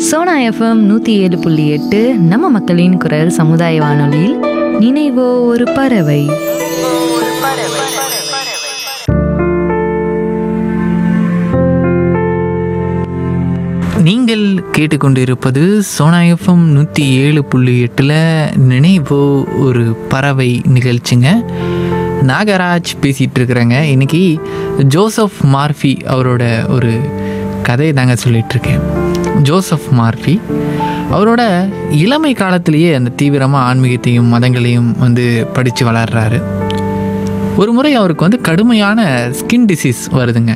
Sona FM நூற்றி ஏழு புள்ளி எட்டு நம்ம மக்களின் குரல் சமுதாய வானொலியில் நினைவோ ஒரு பறவை நீங்கள் கேட்டுக்கொண்டிருப்பது சோனா எஃப்எம் நூற்றி ஏழு புள்ளி எட்டில் நினைவோ ஒரு பறவை நிகழ்ச்சிங்க நாகராஜ் பேசிகிட்டு இருக்கிறேங்க இன்னைக்கு ஜோசப் மார்ஃபி அவரோட ஒரு கதையை தாங்க சொல்லிகிட்ருக்கேன் ஜோசப் மார்ஃபி அவரோட இளமை காலத்திலேயே அந்த தீவிரமாக ஆன்மீகத்தையும் மதங்களையும் வந்து படித்து வளர்றாரு ஒரு முறை அவருக்கு வந்து கடுமையான ஸ்கின் டிசீஸ் வருதுங்க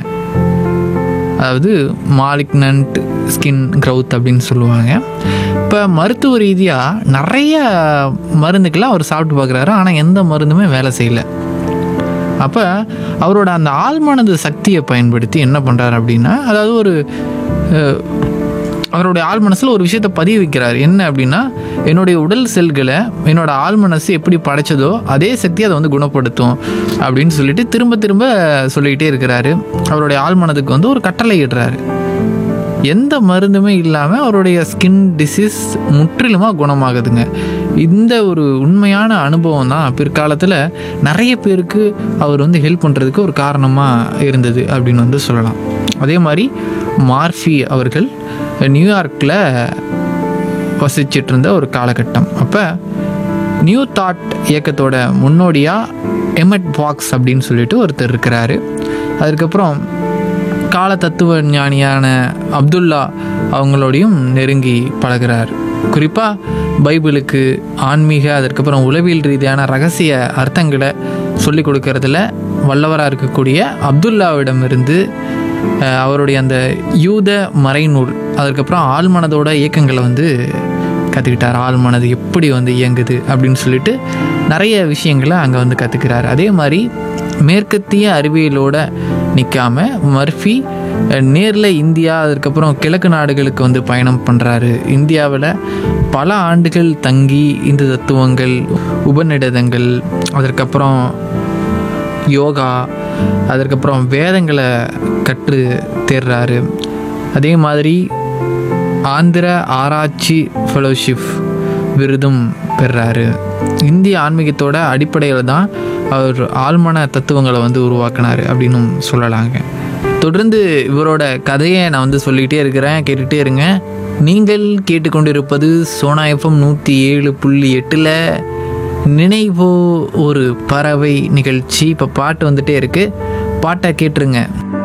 அதாவது மாலிக்னன்ட் ஸ்கின் க்ரௌத் அப்படின்னு சொல்லுவாங்க இப்போ மருத்துவ ரீதியாக நிறைய மருந்துக்கெல்லாம் அவர் சாப்பிட்டு பார்க்குறாரு ஆனால் எந்த மருந்துமே வேலை செய்யலை அப்போ அவரோட அந்த ஆழ்மனது சக்தியை பயன்படுத்தி என்ன பண்ணுறாரு அப்படின்னா அதாவது ஒரு அஹ், அவருடைய ஆழ் மனசில் ஒரு விஷயத்தை பதிய வைக்கிறார் என்ன அப்படின்னா என்னுடைய உடல் செல்களை என்னோட ஆழ் மனசு எப்படி படைச்சதோ அதே சக்தி அதை வந்து குணப்படுத்தும் அப்படின்னு சொல்லிட்டு திரும்ப திரும்ப சொல்லிக்கிட்டே இருக்கிறாரு அவருடைய ஆழ் மனதுக்கு வந்து ஒரு கட்டளை இடுறாரு எந்த மருந்துமே இல்லாமல் அவருடைய ஸ்கின் டிசீஸ் முற்றிலுமாக குணமாகுதுங்க இந்த ஒரு உண்மையான அனுபவம் தான் பிற்காலத்தில் நிறைய பேருக்கு அவர் வந்து ஹெல்ப் பண்ணுறதுக்கு ஒரு காரணமாக இருந்தது அப்படின்னு வந்து சொல்லலாம் அதே மாதிரி மார்ஃபி அவர்கள் நியூயார்க்கில் வசிச்சிட்டு இருந்த ஒரு காலகட்டம் அப்போ நியூ தாட் இயக்கத்தோட முன்னோடியாக எமட் பாக்ஸ் அப்படின்னு சொல்லிட்டு ஒருத்தர் இருக்கிறாரு அதுக்கப்புறம் கால தத்துவ ஞானியான அப்துல்லா அவங்களோடையும் நெருங்கி பழகுறார் குறிப்பாக பைபிளுக்கு ஆன்மீக அதற்கப்புறம் உளவியல் ரீதியான ரகசிய அர்த்தங்களை சொல்லிக் கொடுக்கறதுல வல்லவராக இருக்கக்கூடிய அப்துல்லாவிடமிருந்து அஹ், அவருடைய அந்த யூத மறைநூல் அதுக்கப்புறம் ஆழ்மனதோட இயக்கங்களை வந்து கற்றுக்கிட்டார் ஆழ்மனது எப்படி வந்து இயங்குது அப்படின்னு சொல்லிட்டு நிறைய விஷயங்களை அங்கே வந்து கற்றுக்கிறார் அதே மாதிரி மேற்கத்திய அறிவியலோட நிற்காம மர்ஃபி நேரில் இந்தியா அதுக்கப்புறம் கிழக்கு நாடுகளுக்கு வந்து பயணம் பண்ணுறாரு இந்தியாவில் பல ஆண்டுகள் தங்கி இந்த தத்துவங்கள் உபநிடதங்கள் அதற்கப்புறம் யோகா அதற்கப்புறம் வேதங்களை கற்று தேர்றாரு அதே மாதிரி ஆந்திர ஆராய்ச்சி ஃபெலோஷிப் விருதும் பெறாரு இந்திய ஆன்மீகத்தோட அடிப்படையில் தான் அவர் ஆழ்மன தத்துவங்களை வந்து உருவாக்குனாரு அப்படின்னும் சொல்லலாங்க தொடர்ந்து இவரோட கதையை நான் வந்து சொல்லிக்கிட்டே இருக்கிறேன் கேட்டுகிட்டே இருங்க நீங்கள் கேட்டுக்கொண்டிருப்பது சோனா எஃப்எம் நூற்றி ஏழு புள்ளி எட்டில் நினைவோ ஒரு பறவை நிகழ்ச்சி இப்போ பாட்டு வந்துட்டே இருக்கு பாட்டை கேட்டுருங்க